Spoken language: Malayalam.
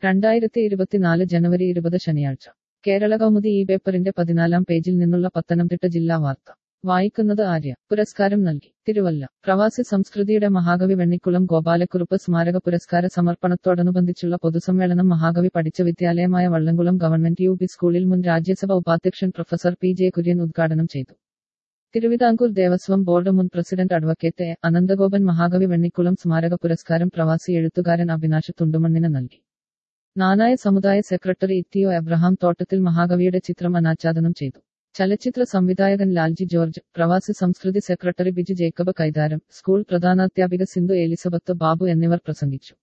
രണ്ടായിരത്തി ഇരുപത്തിനാല് ജനുവരി ഇരുപത് ശനിയാഴ്ച കേരള കൗമുദി ഈ പേപ്പറിന്റെ പതിനാലാം പേജിൽ നിന്നുള്ള പത്തനംതിട്ട ജില്ലാ വാർത്ത വായിക്കുന്നത് ആര്യ പുരസ്കാരം നൽകി തിരുവല്ല പ്രവാസി സംസ്കൃതിയുടെ മഹാകവി വെണ്ണിക്കുളം ഗോപാലക്കുറുപ്പ് സ്മാരക പുരസ്കാര സമർപ്പണത്തോടനുബന്ധിച്ചുള്ള പൊതുസമ്മേളനം മഹാകവി പഠിച്ച വിദ്യാലയമായ വള്ളംകുളം ഗവൺമെന്റ് യു പി സ്കൂളിൽ മുൻ രാജ്യസഭ ഉപാധ്യക്ഷൻ പ്രൊഫസർ പി ജെ കുര്യൻ ഉദ്ഘാടനം ചെയ്തു തിരുവിതാംകൂർ ദേവസ്വം ബോർഡ് മുൻ പ്രസിഡന്റ് അഡ്വക്കേറ്റ് എ. അനന്തഗോപൻ മഹാകവി വെണ്ണിക്കുളം സ്മാരക പുരസ്കാരം പ്രവാസി എഴുത്തുകാരൻ അഭിനാഷ് തുണ്ടുമണ്ണിന് നൽകി നാനായ സമുദായ സെക്രട്ടറി ഇത്തിയോ എബ്രഹാം തോട്ടത്തിൽ മഹാകവിയുടെ ചിത്രം അനാച്ഛാദനം ചെയ്തു ചലച്ചിത്ര സംവിധായകൻ Lalji George Pravasi Samskriti secretary Biju Jacob Kaitharam school പ്രധാനാധ്യാപിക സിന്ധു എലിസബത്ത് ബാബു എന്നിവർ പ്രസംഗിച്ചു